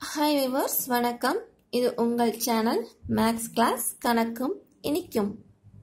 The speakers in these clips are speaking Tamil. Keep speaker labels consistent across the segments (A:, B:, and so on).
A: ஹாய் விவர்ஸ் வணக்கம் இது உங்கள் சேனல் மேக்ஸ் கிளாஸ் கணக்கும் இனிக்கும்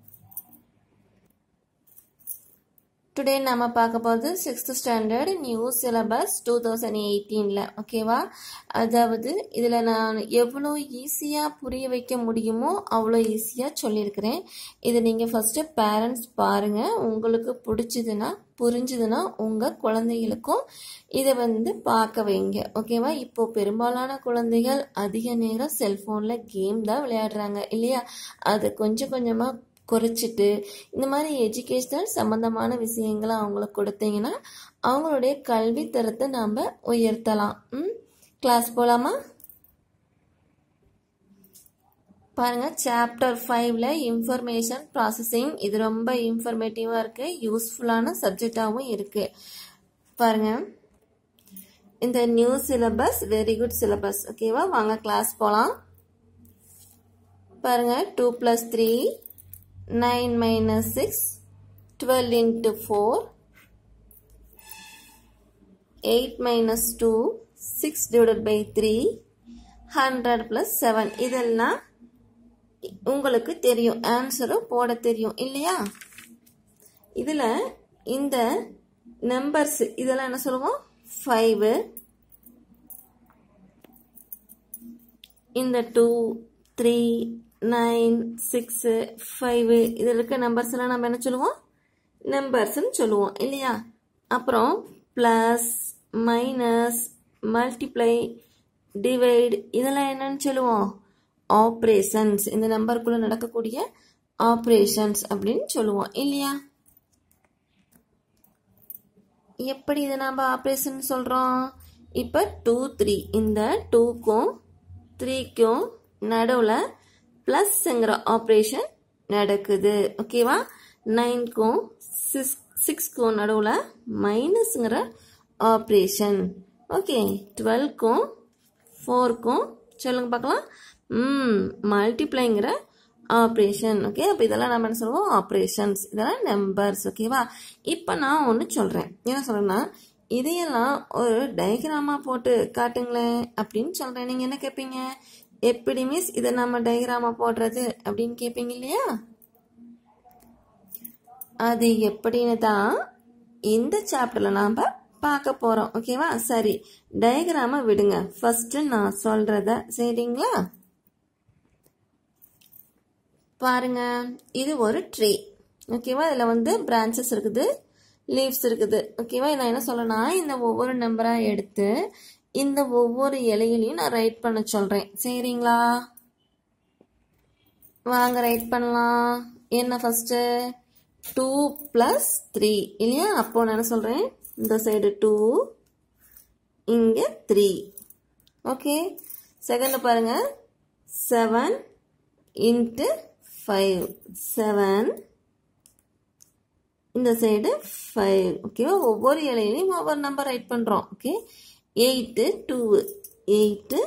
A: டுடே நம்ம பார்க்க போகிறது sixth standard new syllabus two thousand எயிட்டீனில் ஓகேவா அதாவது இதில் நான் எவ்வளோ ஈஸியாக புரிய வைக்க முடியுமோ அவ்வளோ ஈஸியாக சொல்லியிருக்கிறேன் இது நீங்கள் ஃபஸ்ட்டு பேரண்ட்ஸ் பாருங்கள் உங்களுக்கு பிடிச்சதுன்னா புரிஞ்சுதுன்னா உங்கள் குழந்தைகளுக்கும் இதை வந்து பார்க்க வைங்க ஓகேவா இப்போ பெரும்பாலான குழந்தைகள் அதிக நேரம் செல்ஃபோனில் கேம் தான் விளையாடுறாங்க இல்லையா அது கொஞ்சம் கொஞ்சமாக குறைச்சிட்டு இந்த மாதிரி எஜுகேஷ்னல் சம்மந்தமான விஷயங்களை அவங்களுக்கு கொடுத்தீங்கன்னா அவங்களுடைய கல்வி தரத்தை நாம் உயர்த்தலாம் ம் கிளாஸ் போகலாமா பாருங்கள் சாப்டர் ஃபைவ்ல இன்ஃபர்மேஷன் ப்ராசஸிங் இது ரொம்ப இன்ஃபர்மேட்டிவாக இருக்குது யூஸ்ஃபுல்லான சப்ஜெக்டாகவும் இருக்குது பாருங்கள் இந்த new syllabus very good syllabus ஓகேவா வாங்க கிளாஸ் போகலாம் பாருங்கள் two plus three nine minus six twelve into four eight minus two six divided by three hundred plus seven இதெல்லாம் உங்களுக்கு தெரியும் ஆன்சரும் போட தெரியும் இல்லையா இதில் இந்த நம்பர்ஸ் இதெல்லாம் என்ன சொல்லுவோம் ஃபைவு இந்த two three nine six five இதில் இருக்க நம்பர்ஸ் எல்லாம் நம்ம என்ன சொல்லுவோம் நம்பர்ஸ்ன்னு சொல்லுவோம் இல்லையா அப்புறம் ப்ளஸ் மைனஸ் மல்டிப்ளை டிவைட் இதெல்லாம் என்னன்னு சொல்லுவோம் ஆப்ரேஷன்ஸ் இந்த நம்பருக்குள்ளே நடக்கக்கூடிய ஆப்ரேஷன்ஸ் அப்படின்னு சொல்லுவோம் இல்லையா எப்படி இதை நம்ம ஆப்ரேஷன் சொல்கிறோம் இப்போ டூ த்ரீ இந்த டூக்கும் த்ரீக்கும் நடுவில் ப்ளஸ்ங்கிற ஆப்ரேஷன் நடக்குது ஓகேவா நைன்க்கும் சிக்ஸ் சிக்ஸ்க்கும் நடுவில் மைனஸ்ங்கிற ஆப்ரேஷன் ஓகே டுவெல்க்கும் ஃபோர்க்கும் சொல்லுங்க பார்க்கலாம் ம் மல்டிப்ளைங்கிற ஆப்ரேஷன் ஓகே அப்போ இதெல்லாம் நம்ம என்ன சொல்லுவோம் ஆப்ரேஷன்ஸ் இதெல்லாம் நம்பர்ஸ் ஓகேவா இப்போ நான் ஒன்று சொல்கிறேன் என்ன சொல்கிறேன்னா இதையெல்லாம் ஒரு டயக்ராமாக போட்டு காட்டுங்களேன் அப்படின்னு சொல்கிறேன் நீங்கள் என்ன கேட்பீங்க எப்படி மிஸ் இதை நம்ம டயக்ராமாக போடுறது அப்படின்னு கேட்பீங்க இல்லையா அது எப்படின்னு தான் இந்த சாப்டரில் நாம் பார்க்க போகிறோம் ஓகேவா சரி டயக்ராமை விடுங்க ஃபஸ்ட்டு நான் சொல்கிறத சரிங்களா பாருங்க இது ஒரு ட்ரீ ஓகேவா இதில் வந்து பிரான்ச்சஸ் இருக்குது லீவ்ஸ் இருக்குது ஓகேவா நான் என்ன சொல்லனா இந்த ஒவ்வொரு நம்பராக எடுத்து இந்த ஒவ்வொரு இலையிலையும் நான் ரைட் பண்ண சொல்கிறேன் சரிங்களா வாங்க ரைட் பண்ணலாம் என்ன ஃபஸ்ட்டு டூ ப்ளஸ் த்ரீ இல்லையா அப்போ நான் என்ன சொல்கிறேன் இந்த சைடு டூ இங்கே த்ரீ ஓகே செகண்ட் பாருங்கள் செவன் இன்ட்டு ஃபைவ் செவன் இந்த சைடு ஃபைவ் ஓகேவா ஒவ்வொரு இலையிலையும் ஒவ்வொரு நம்பர் ரைட் பண்ணுறோம் okay eight two eight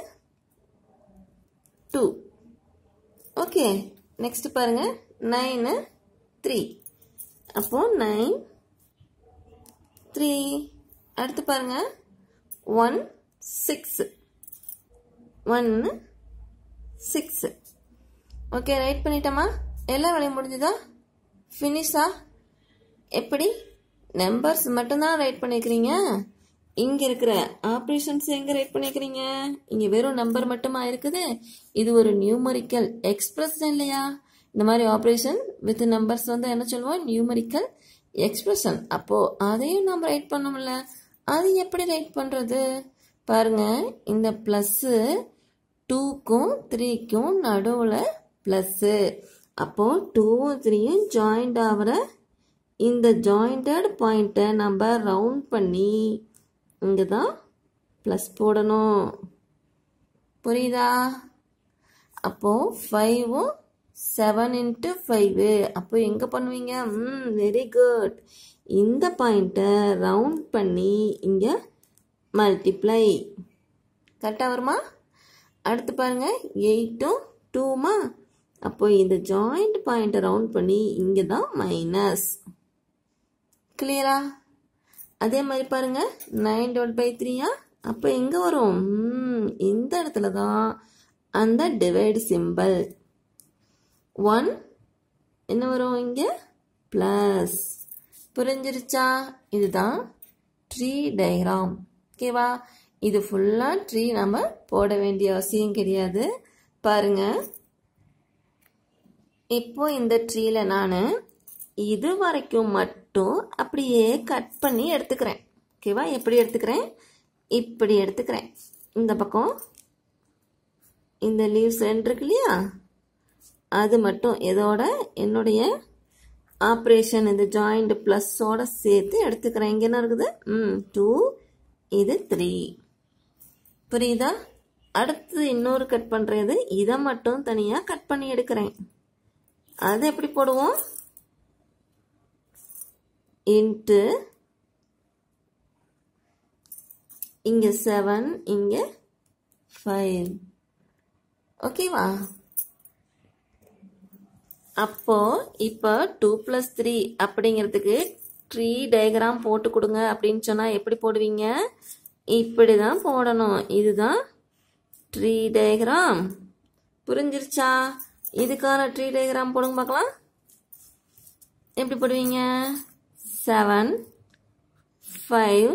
A: two okay next பாருங்க நைனு த்ரீ அப்போ நைன் த்ரீ அடுத்து பாருங்க ஒன் சிக்ஸ் ஒன்று சிக்ஸு ஓகே ரைட் பண்ணிட்டோமா எல்லா வேலையும் முடிஞ்சுதா ஃபினிஷா எப்படி நம்பர்ஸ் மட்டும்தான் ரைட் பண்ணிக்கிறீங்க இங்கே இருக்கிற ஆப்ரேஷன்ஸ் எங்கே ரைட் பண்ணிக்கிறீங்க இங்கே வெறும் நம்பர் மட்டுமா இருக்குது இது ஒரு நியூமரிக்கல் எக்ஸ்பிரஷன் இல்லையா இந்த மாதிரி ஆப்ரேஷன் வித் நம்பர்ஸ் வந்து என்ன சொல்லுவோம் நியூமரிக்கல் எக்ஸ்பிரஷன் அப்போது அதையும் நம்ம ரைட் பண்ணோம்ல அது எப்படி ரைட் பண்ணுறது பாருங்க இந்த ப்ளஸ்ஸு டூக்கும் த்ரீக்கும் நடுவில் ப்ளஸ்ஸு அப்போது டூவும் த்ரீயும் ஜாயிண்ட் ஆகிற இந்த ஜாயிண்டட் பாயிண்ட்டை நம்ம ரவுண்ட் பண்ணி இங்கே தான் ப்ளஸ் போடணும் புரியுதா அப்போது ஃபைவும் செவன் இன்ட்டு ஃபைவு அப்போ எங்கே பண்ணுவீங்க ம் வெரி குட் இந்த பாயிண்ட்டை ரவுண்ட் பண்ணி இங்கே மல்டிப்ளை கரெக்டாக வருமா அடுத்து பாருங்கள் எயிட்டும் டூமா அப்போ இந்த ஜாயிண்ட் பாயிண்ட்டை ரவுண்ட் பண்ணி இங்கே தான் மைனஸ் கிளியரா அதே மாதிரி பாருங்க நைன் டிவைட் பை த்ரீயா அப்போ எங்கே வரும் ம், இந்த இடத்துல தான் அந்த டிவைடு சிம்பிள் ஒன் என்ன வரும் இங்கே ப்ளஸ் புரிஞ்சிருச்சா இதுதான் ட்ரீ டயக்ராம் ஓகேவா இது ஃபுல்லாக ட்ரீ நம்ம போட வேண்டிய அவசியம் கிடையாது பாருங்க இப்போ இந்த ட்ரீல நான் இது வரைக்கும் மட்டும் அப்படியே கட் பண்ணி எடுத்துக்கிறேன் ஓகேவா எப்படி எடுத்துக்கிறேன் இப்படி எடுத்துக்கிறேன் இந்த பக்கம் இந்த லீவ்ஸ் ரெண்டு இருக்கு இல்லையா அது மட்டும் இதோட என்னுடைய ஆப்ரேஷன் இந்த ஜாயிண்ட் ப்ளஸ்ஸோட சேர்த்து எடுத்துக்கிறேன் இங்கே என்ன இருக்குது ம் டூ இது த்ரீ புரியுதா அடுத்து இன்னொரு கட் பண்ணுறது இதை மட்டும் தனியாக கட் பண்ணி எடுக்கிறேன் அது எப்படி போடுவோம் இன்ட்டு இங்கே செவன் இங்கே ஃபைவ் ஓகேவா அப்போ இப்போ டூ ப்ளஸ் த்ரீ அப்படிங்கிறதுக்கு ட்ரீ டயக்ராம் போட்டு கொடுங்க அப்படின்னு சொன்னால் எப்படி போடுவீங்க இப்படி தான் போடணும் இதுதான் ட்ரீ டயக்ராம் புரிஞ்சிருச்சா இதுக்கான ட்ரீ டயக்ராம் போடுங்க பார்க்கலாம் எப்படி போடுவீங்க செவன் ஃபைவ்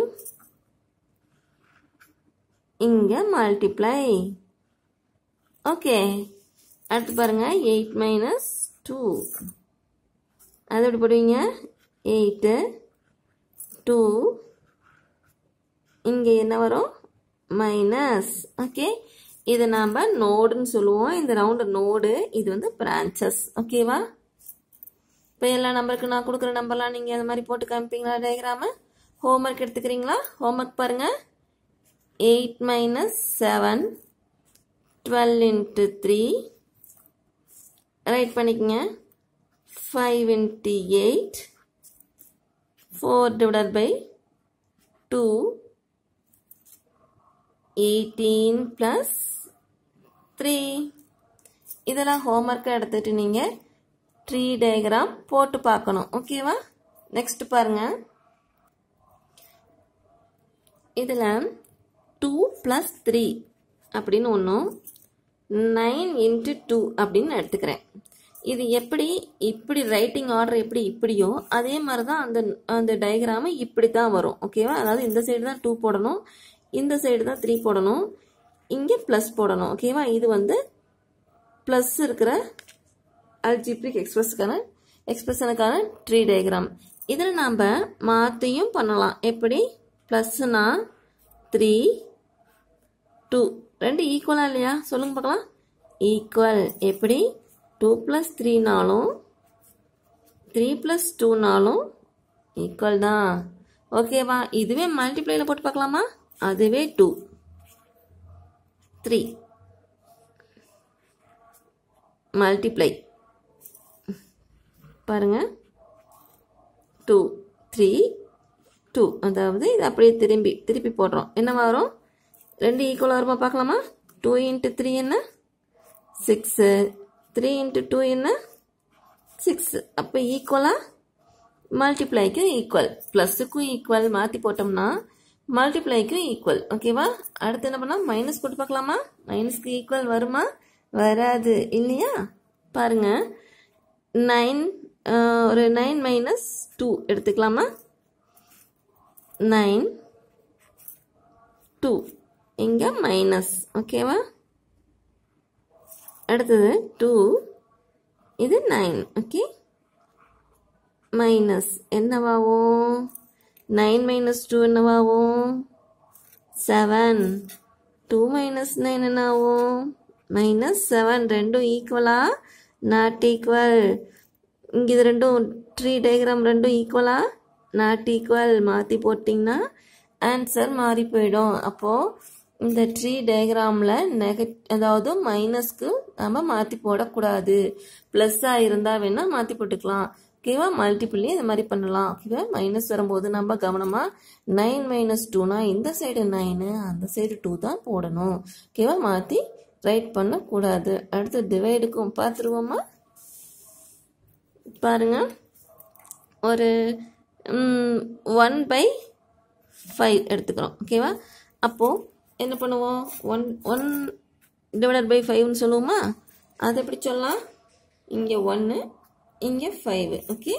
A: இங்கே மல்டிப்ளை ஓகே அடுத்து பாருங்க எயிட் மைனஸ் டூ அது எப்படி போடுவீங்க எயிட்டு டூ இங்கே என்ன வரும் மைனஸ் ஓகே இதை நாம் நோடுன்னு சொல்லுவோம் இந்த ரவுண்டு நோடு இது வந்து பிரான்ச்சஸ் ஓகேவா இப்போ எல்லா நம்பருக்கு நான் கொடுக்குற நம்பர்லாம் நீங்கள் அந்த மாதிரி போட்டு காமிப்பீங்களா டயக்ராமு ஹோம்ஒர்க் எடுத்துக்கிறீங்களா ஹோம்ஒர்க் பாருங்கள் eight minus seven twelve into three write பண்ணிக்கங்க five into eight four divided by two eighteen plus three இதெல்லாம் ஹோம்ஒர்க்கை எடுத்துகிட்டு நீங்கள் ட்ரீ டயக்ராம் போட்டு பார்க்கணும் ஓகேவா நெக்ஸ்ட் பாருங்கள் இதில் டூ ப்ளஸ் த்ரீ அப்படின்னு ஒன்றும் நைன் இன்ட்டு டூ அப்படின்னு எடுத்துக்கிறேன் இது எப்படி இப்படி ரைட்டிங் ஆர்டர் எப்படி இப்படியோ அதே மாதிரி தான் அந்த அந்த டயக்ராமு இப்படி தான் வரும் ஓகேவா அதாவது இந்த சைடு தான் டூ போடணும் இந்த சைடு தான் த்ரீ போடணும் இங்கே ப்ளஸ் போடணும் ஓகேவா இது வந்து ப்ளஸ் இருக்கிற அல்ஜிப்ரிக் எக்ஸ்பிரஸ்க்கான எக்ஸ்பிரஷனுக்கான ட்ரீ டயக்ராம் இதில் நாம் மாற்றியும் பண்ணலாம் எப்படி ப்ளஸ்னா த்ரீ டூ ரெண்டு ஈக்குவலாக இல்லையா சொல்லுங்க பார்க்கலாம் ஈக்குவல் எப்படி டூ ப்ளஸ் த்ரீனாலும் த்ரீ ப்ளஸ் டூனாலும் ஈக்குவல் தான் ஓகேவா இதுவே மல்டிப்ளைல போட்டு பார்க்கலாமா அதுவே டூ த்ரீ மல்டிப்ளை பாருங்க டூ த்ரீ டூ அதாவது இது அப்படியே திரும்பி திருப்பி போடுறோம் என்ன வரும் ரெண்டு ஈக்குவலாக வருமா பார்க்கலாமா டூ இன்ட்டு த்ரீ என்ன சிக்ஸு த்ரீ இன்ட்டு டூ என்ன சிக்ஸ் அப்போ ஈக்குவலாக மல்டிப்ளைக்கும் ஈக்குவல் ப்ளஸுக்கும் ஈக்குவல் மாற்றி போட்டோம்னா மல்டிப்ளைக்கும் ஈக்குவல் ஓகேவா அடுத்து என்ன பண்ணால் மைனஸ் போட்டு பார்க்கலாமா மைனஸ்க்கு ஈக்குவல் வருமா வராது இல்லையா பாருங்க நைன் ஒரு நைன் மைனஸ் டூ எடுத்துக்கலாமா நைன் டூ இங்கே மைனஸ் ஓகேவா அடுத்தது டூ இது நைன் ஓகே மைனஸ் என்னவாகும் நைன் மைனஸ் டூ என்னவாகும் செவன் டூ மைனஸ் நைன் என்னாகும் மைனஸ் செவன் ரெண்டும் ஈக்குவலா நாட் ஈக்குவல் இங்கே இது ரெண்டும் ட்ரீ டயக்ராம் ரெண்டும் ஈக்குவலா நாட் ஈக்குவல் மாற்றி போட்டிங்கன்னா ஆன்சர் மாறி போயிடும் அப்போது இந்த ட்ரீ டயக்ராமில் நெகட் அதாவது மைனஸ்க்கு நம்ம மாற்றி போடக்கூடாது ப்ளஸ்ஸாக இருந்தால் வேணால் மாற்றி போட்டுக்கலாம் ஓகேவா மல்டிபிள்லேயே இந்த மாதிரி பண்ணலாம் ஓகேவா மைனஸ் வரும்போது நம்ம கவனமாக நைன் மைனஸ் டூனா இந்த சைடு நைனு அந்த சைடு டூ தான் போடணும் ஓகேவா மாற்றி ரைட் பண்ணக்கூடாது அடுத்து டிவைடுக்கும் பார்த்துருவோமா பாருங்க ஒரு ஒன் பை ஃபைவ் எடுத்துக்கிறோம் ஓகேவா அப்போது என்ன பண்ணுவோம் ஒன் ஒன் டிவைடட் பை ஃபைவ்னு சொல்லுவோமா அது எப்படி சொல்லலாம் இங்கே ஒன்று இங்கே ஃபைவ் ஓகே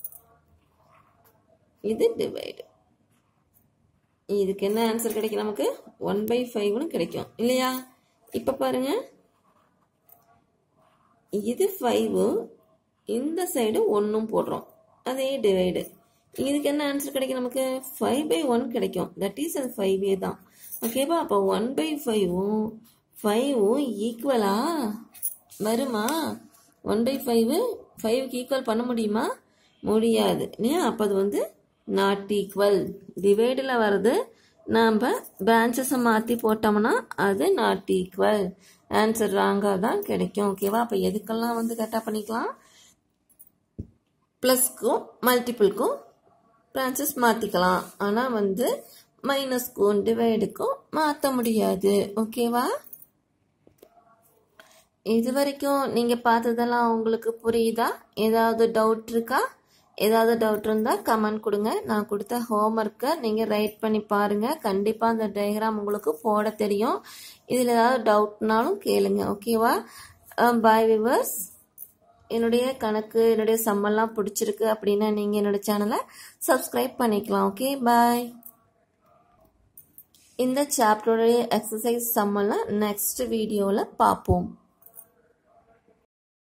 A: இது டிவைடு இதுக்கு என்ன ஆன்சர் கிடைக்கும் நமக்கு ஒன் பை ஃபைவ்னு கிடைக்கும் இல்லையா இப்போ பாருங்க இது ஃபைவு இந்த சைடு ஒன்றும் போடுறோம் அதே டிவைடு இதுக்கு என்ன ஆன்சர் கிடைக்கும் நமக்கு ஃபைவ் பை ஒன் கிடைக்கும் தட் இஸ் அது ஃபைவ் ஏ தான் ஓகேவா அப்போ ஒன் பை ஃபைவும் ஃபைவும் ஈக்குவலா வருமா ஒன் பை ஃபைவு ஃபைவுக்கு ஈக்குவல் பண்ண முடியுமா முடியாது இல்லையா அப்போ அது வந்து நாட் ஈக்குவல் டிவைடில் வர்றது நாம் பிரான்ச்சஸை மாற்றி போட்டோம்னா அது நாட் ஈக்குவல் ஆன்சர் ராங்காக தான் கிடைக்கும் ஓகேவா அப்போ எதுக்கெல்லாம் வந்து கரெக்டாக பண்ணிக்கலாம் ப்ளஸ்க்கும் மல்டிப்புளுக்கும் பிரான்ச்சஸ் மாற்றிக்கலாம் ஆனால் வந்து மைனஸ்க்கும் டிவைடுக்கும் மாற்ற முடியாது ஓகேவா இது வரைக்கும் நீங்கள் பார்த்ததெல்லாம் உங்களுக்கு புரியுதா ஏதாவது டவுட் இருக்கா ஏதாவது டவுட் இருந்தால் கமெண்ட் கொடுங்க நான் கொடுத்த ஹோம்ஒர்க்கை நீங்கள் ரைட் பண்ணி பாருங்கள் கண்டிப்பாக அந்த டயக்ராம் உங்களுக்கு போட தெரியும் இதில் ஏதாவது டவுட்னாலும் கேளுங்க ஓகேவா பாய் விவர்ஸ் என்னுடைய கணக்கு என்னுடைய சம்மெல்லாம் பிடிச்சிருக்கு அப்படின்னா நீங்கள் என்னோட சேனலை சப்ஸ்கிரைப் பண்ணிக்கலாம் ஓகே பாய் இந்த சாப்டருடைய எக்ஸசைஸ் சம்மெல்லாம் நெக்ஸ்ட் வீடியோவில் பார்ப்போம்